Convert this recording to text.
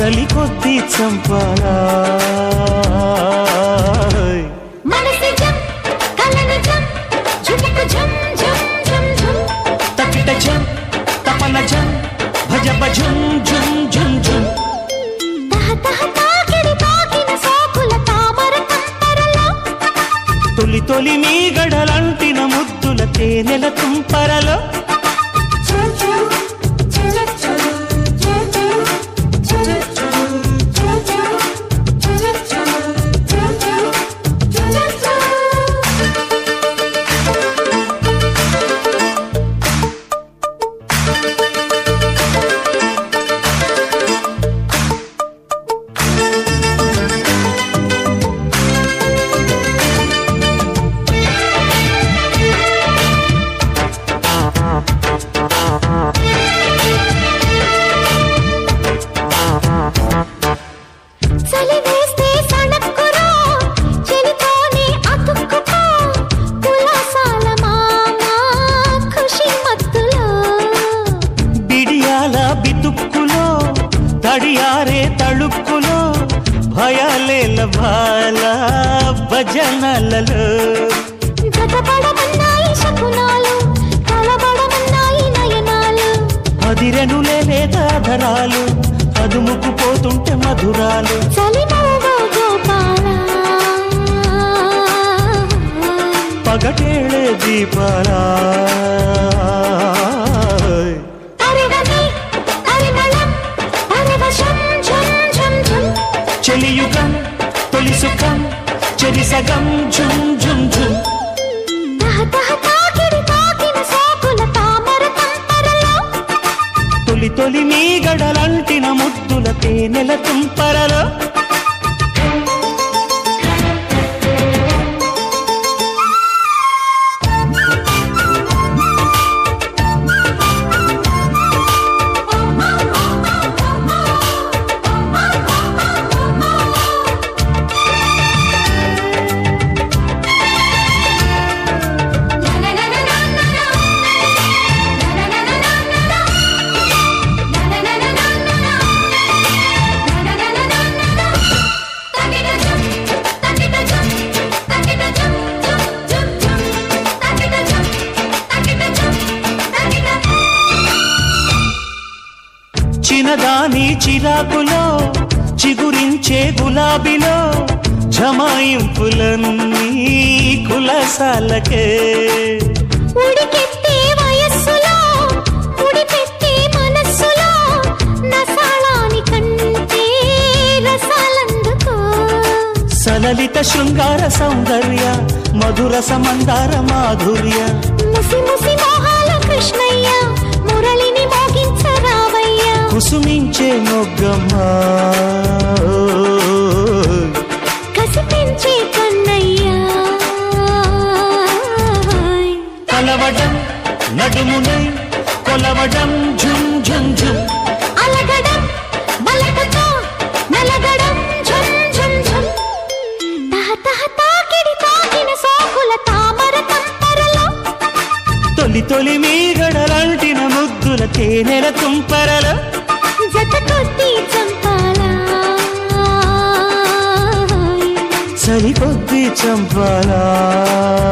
చలి కొద్ది చంపాలా మనసి జం కలని జం ఝుమకు ఝం ఝం ఝం ఝం తకిట జం తపన జం భజ భజం జుం జుం జుం తహ తహ తాకిడి తాకిన సోకుల తామర తంపరలో తొలి తొలి మీ గడలంటిన ముద్దుల తేనెల తుంపరలో చలి వేస్తే సణక్కురా చెలితోనే అతుక్కుపో కులాసాల మామ ఖుషి మత్తులో బిడియాల బితుక్కులో తడియారే తళుక్కులో భయాలేల భాల భజనలలో జతపడమన్నాయి శకునాలు కలబడమన్నాయి నయనాలు అదిరెనులే లేదాధరాలు అదుముకు పోతుంటే మధురాలు చలిమోగో గోపాల పగటేళే దీపాలా అరివని పరిమళం పరివశం ఝం ఝం ఝం చెలియుగం తొలి సుఖం చెరి సగం ఝుం ఝుం ఝుం తహ తహ తాకిడి తాకిన సోకుల తామర తంపరలో తొలి తొలి మీ గడలంటిన ముద్దుల తేనెల తుంపరలో చిన్నదాని చిరాకులో చిగురించే గులాబీలో జమాయింపులన్నీ కులసాలకే ఉడికెత్తే వయస్సులో ఉడిపెట్టే మనస్సులో నసాళాని కంటే రసాలందుకో సలలిత శృంగార సౌందర్య మధుర సమందార మాధుర్య ముసి ముసి మోహాల కృష్ణయ్య మురళిని మోగించరావయ్య కుసుమించే మొగ్గమ్మ కసి పెంచే కన్నయ్య కలవడం నడుమునై కొలవడం ఝుం ఝుం ఝుం అలగడం బలకతో నలగడం ఝం ఝం ఝం తహ తహ తాకిడి తాకిన సోకుల తామర తంపరలో తొలి తొలి మీ గడలంటిన ముద్దుల తేనెల తుంపరలో జత కొట్టి చంపాలా సరికొద్ది చంపాలా